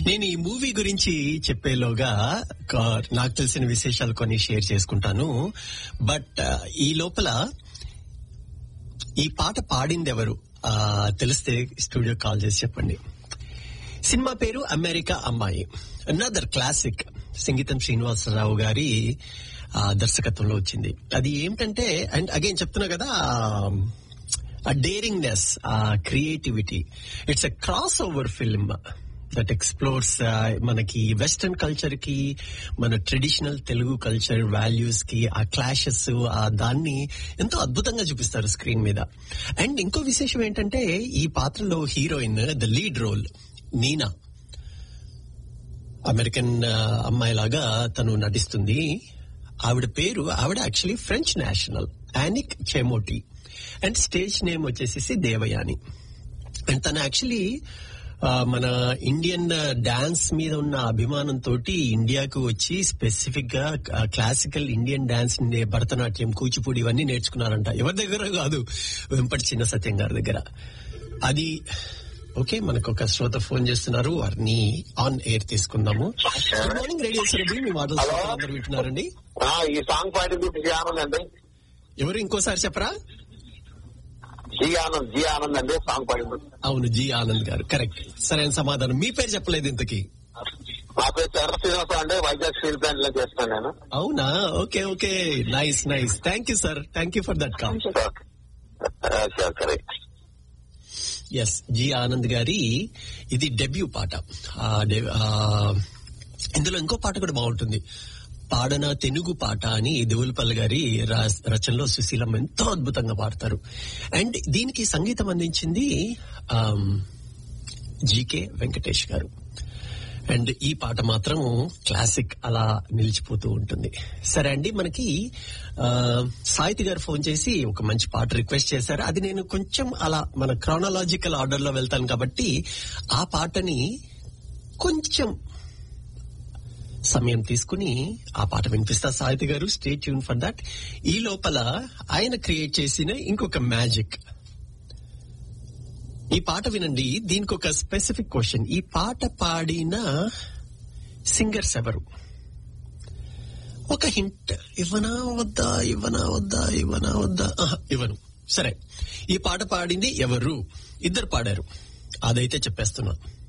నేను ఈ మూవీ గురించి చెప్పేలోగా క- నాకు తెలిసిన విశేషాలు కొన్ని షేర్ చేసుకుంటాను బట్ ఆ, ఈ లోపల ఈ పాట పాడింది ఎవరు ఆ, తెలిస్తే స్టూడియో కాల్ చేసి చెప్పండి సినిమా పేరు అమెరికా అమ్మాయి అనదర్ క్లాసిక్ సంగీతం శ్రీనివాసరావు గారి ఆ, దర్శకత్వంలో వచ్చింది అది ఏమిటంటే అండ్ అగైన్ చెప్తున్నా కదా ఆ డేరింగ్నెస్ ఆ creativity it's a crossover film that explores మనకి వెస్టర్న్ కల్చర్ కి మన ట్రెడిషనల్ తెలుగు కల్చర్ వాల్యూస్ కి ఆ క్లాషెస్ ఆ దాన్ని ఎంతో అద్భుతంగా చూపిస్తారు స్క్రీన్ మీద అండ్ ఇంకో విశేషం ఏంటంటే ఈ పాత్రలో heroine the lead role Nina American అమ్మాయి లాగా తను నటిస్తుంది ఆవిడ పేరు ఆవిడ actually French national Yannick Chemoti and stage name వచ్చేసి దేవయాని అండ్ తను యాక్చువల్లీ మన ఇండియన్ డాన్స్ మీద ఉన్న అభిమానంతో ఇండియాకు వచ్చి స్పెసిఫిక్ గా classical Indian dance Bharatanatyam Kuchipudi ఇవన్నీ నేర్చుకున్నారంట ఎవరి దగ్గర కాదు వెంపటి చిన్న సత్యం గారి దగ్గర అది ఓకే మనకు ఒక శ్రోత ఫోన్ చేస్తున్నారు వారిని ఆన్ ఎయిర్ తీసుకుందాము గుడ్ మార్నింగ్ రేడియో సురభి మీ మాటలు Hello. అందరూ వింటున్నారండి ఆ, ఈ సాంగ్ పాడింది జి ఆనంద్ అండి ఎవరు ఇంకోసారి చెప్పరా జి ఆనంద్ జి ఆనంద్ అండి సాంగ్ పాడింది అవును జి ఆనంద్ గారు కరెక్ట్ సరైన సమాధానం మీ పేరు చెప్పలేదు ఇంతకి నా పేరు చంద్ర శ్రీనివాస అండి వైజాగ్ స్టీల్ ప్లాంట్ లో చేస్తాను నేను అవునా okay okay nice nice thank you sir thank you for that call correct S G Anand గారి ఇది డెబ్యూ పాట ఆ, డె- ఆ, ఇందులో ఇంకో పాట కూడా బాగుంటుంది పాడన తెనుగు పాట అని దేవులపల్లి గారి రా- రచనలో సుశీలమ్మ ఎంతో అద్భుతంగా పాడతారు అండ్ దీనికి సంగీతం అందించింది ఆమ్, జీకే వెంకటేష్ గారు అండ్ ఈ పాట మాత్రం క్లాసిక్ అలా నిలిచిపోతూ ఉంటుంది సరే అండి మనకి ఆ, సాహితి గారు ఫోన్ చేసి ఒక మంచి పాట రిక్వెస్ట్ చేశారు అది నేను కొంచెం అలా మన క్రానలాజికల్ ఆర్డర్ లో వెళ్తాను కాబట్టి ఆ పాటని కొంచెం సమయం తీసుకుని ఆ పాట వినిపిస్తా సాహితి గారు స్టే ట్యూన్ ఫర్ దట్ ఈ లోపల ఆయన క్రియేట్ చేసిన ఇంకొక మ్యాజిక్ ఈ పాట వినండి దీనికి ఒక స్పెసిఫిక్ క్వశ్చన్ ఈ పాట పాడిన సింగర్స్ ఎవరు ఒక హింట్ ఇవ్వనా వద్దా ఇవ్వనా వద్దా ఇవ్వనా వద్దా ఆహా, ఇవ్వను సరే ఈ పాట పాడింది ఎవరు ఇద్దరు పాడారు అదైతే చెప్పేస్తున్నా